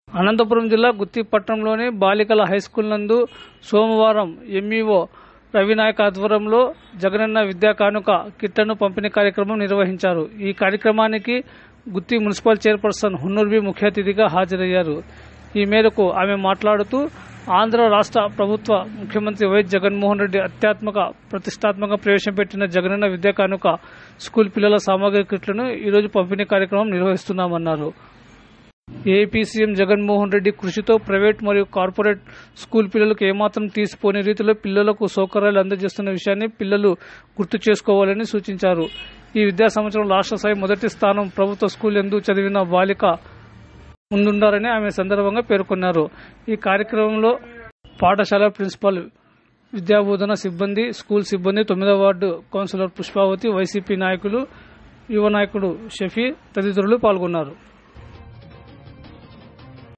అనంతపురం జిల్లా గుత్తి పట్టణంలోని బాలికల హైస్కూల్ నందు సోమవారం ఎంఈఓ రవినాయక్ ఆధ్వర్యంలో జగనన్న విద్యా కానుక కిట్లను పంపిణీ కార్యక్రమం నిర్వహించారు ఈ కార్యక్రమానికి గుత్తి మున్సిపల్ చైర్పర్సన్ హున్నూర్బి ముఖ్య అతిథిగా హాజరయ్యారు ఈ మేరకు ఆమె మాట్లాడుతూ ఆంధ్ర రాష్ట్ర ప్రభుత్వ ముఖ్యమంత్రి వైఎస్ జగన్మోహన్ రెడ్డి అత్యాత్మక ప్రతిష్టాత్మక ప్రవేశపెట్టిన జగనన్న విద్యా కానుక స్కూల్ పిల్లల సామాగ్రి కిట్లను ఈరోజు పంపిణీ కార్యక్రమం నిర్వహిస్తున్నామన్నారు ఏపీ సీఎం జగన్మోహన్ రెడ్డి కృషితో ప్రైవేట్ మరియు కార్పొరేట్ స్కూల్ పిల్లలకు ఏమాత్రం తీసిపోని రీతిలో పిల్లలకు సౌకర్యాలు అందజేస్తున్న విషయాన్ని పిల్లలు గుర్తు చేసుకోవాలని సూచించారు ఈ విద్యా సంవత్సరం రాష్ట్ర స్థాయి మొదటి స్థానం ప్రభుత్వ స్కూల్ ఎందు చదివిన బాలిక ముందుండారని ఆమె సందర్భంగా పేర్కొన్నారు ఈ కార్యక్రమంలో పాఠశాల ప్రిన్సిపాల్ విద్యాబోధన సిబ్బంది స్కూల్ సిబ్బంది తొమ్మిదవ వార్డు కౌన్సిలర్ పుష్పావతి వైసీపీ నాయకులు యువ నాయకుడు షఫీ తదితరులు పాల్గొన్నారు